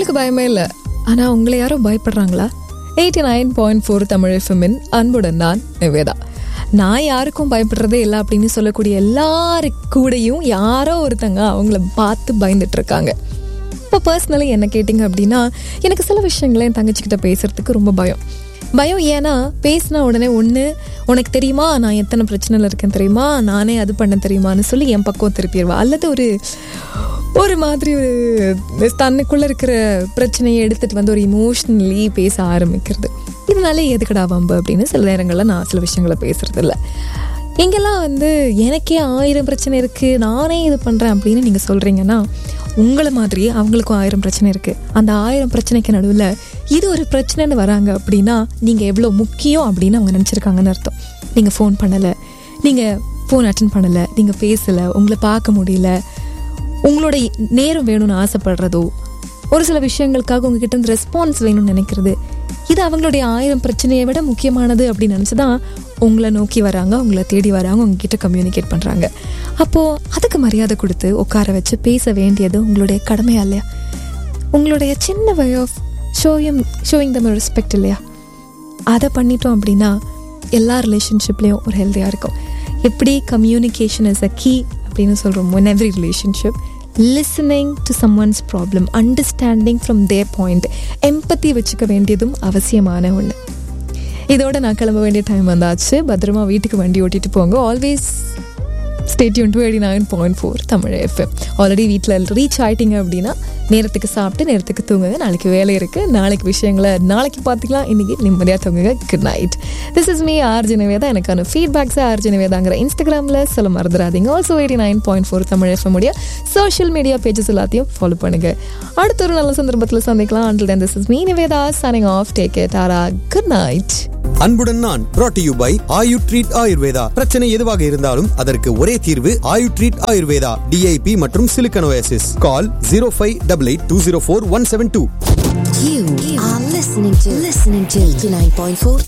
எனக்கு பயமே இல்லை ஆனால் உங்களை யாரும் பயப்படுறாங்களா eighty nine point four Tamil எஃப்எம்மின் அன்புடன் நான் நிவேதா நான் யாருக்கும் பயப்படுறதே இல்லை அப்படின்னு சொல்லக்கூடிய எல்லாரு கூடயும் யாரோ ஒருத்தங்க அவங்கள பார்த்து பயந்துட்டு இருக்காங்க இப்போ பர்சனலி என்ன கேட்டிங்க அப்படின்னா எனக்கு சில விஷயங்களை என் தங்கச்சிக்கிட்ட பேசுறதுக்கு ரொம்ப பயம் பயம் ஏன்னா பேசினா உடனே ஒன்று உனக்கு தெரியுமா நான் எத்தனை பிரச்சனையில் இருக்கேன் தெரியுமா நானே அது பண்ண தெரியுமான்னு சொல்லி என் பக்கம் திருப்பிடுவா அல்லது ஒரு ஒரு மாதிரி ஒரு தன்னுக்குள்ளே இருக்கிற பிரச்சனையை எடுத்துகிட்டு வந்து ஒரு இமோஷ்னலி பேச ஆரம்பிக்கிறது இதனால எதுக்கடா வம்பு அப்படின்னு சில நேரங்களில் நான் சில விஷயங்களை பேசுறது இல்லை இங்கெல்லாம் வந்து எனக்கே ஆயிரம் பிரச்சனை இருக்குது நானே இது பண்ணுறேன் அப்படின்னு நீங்கள் சொல்கிறீங்கன்னா உங்களை மாதிரி அவங்களுக்கும் ஆயிரம் பிரச்சனை இருக்குது அந்த ஆயிரம் பிரச்சனைக்கு நடுவில் இது ஒரு பிரச்சனைன்னு வராங்க அப்படின்னா நீங்கள் எவ்வளோ முக்கியம் அப்படின்னு அவங்க நினச்சிருக்காங்கன்னு அர்த்தம் நீங்கள் ஃபோன் பண்ணலை நீங்கள் ஃபோன் அட்டன் பண்ணலை நீங்கள் பேசலை உங்களை பார்க்க முடியல உங்களோட நேரம் வேணும்னு ஆசைப்படுறதோ ஒரு சில விஷயங்களுக்காக உங்ககிட்ட இருந்து ரெஸ்பான்ஸ் வேணும்னு நினைக்கிறது இது அவங்களுடைய ஆயிரம் பிரச்சனையை விட முக்கியமானது அப்படின்னு நினச்சி தான் உங்களை நோக்கி வராங்க உங்களை தேடி வராங்க உங்ககிட்ட கம்யூனிகேட் பண்ணுறாங்க அப்போது அதுக்கு மரியாதை கொடுத்து உட்கார வச்சு பேச வேண்டியது உங்களுடைய கடமையா இல்லையா உங்களுடைய சின்ன way of showing showing them respect இல்லையா அதை பண்ணிட்டோம் அப்படின்னா எல்லா ரிலேஷன்ஷிப்லேயும் ஒரு ஹெல்த்தியாக இருக்கும் எப்படி கம்யூனிகேஷன் இஸ் அ கீ அப்படின்னு சொல்கிறோம் in every relationship listening to someone's problem understanding from their point empathy வச்சுக்க வேண்டியதும் அவசியமான ஒன்று இதோட நான் கிளம்ப வேண்டிய டைம் வந்தாச்சு பத்திரமா வீட்டுக்கு வண்டி ஓட்டிட்டு போங்க always stay tuned to eighty nine point four Tamil FM already வீட்டில் ரீச் ஆயிட்டீங்க அப்படின்னா நேரத்துக்கு சாப்பிட்டு நேரத்துக்கு தூங்குங்க நாளைக்கு வேலை இருக்குது நாளைக்கு விஷயங்களை நாளைக்கு பார்த்துக்கலாம் இன்றைக்கி நிம்மதியாக தூங்குங்க good night this is me RJ Nivetha எனக்கான ஃபீட்பேக்ஸை ஆர்ஜி நிவேதாங்கிற இன்ஸ்டாகிராமில் சொல்ல மறந்துடாதீங்க also eighty nine point four Tamil FM உடைய சோஷியல் மீடியா பேஜஸ் எல்லாத்தையும் ஃபாலோ பண்ணுங்கள் அடுத்த ஒரு நல்ல சந்தர்ப்பத்தில் சந்திக்கலாம் until then this is me Nivetha signing off take care ஆரா குட் நைட் அன்புடன் நான் brought to you by Ayu treat Ayurveda பிரச்சனை எதுவாக இருந்தாலும் அதற்கு ஒரே தீர்வு ஆயு ட்ரீட் ஆயுர்வேதா டிஐபி மற்றும் Silicon Oasis call zero five double eight two zero four one seven two You are listening to listening to 89.4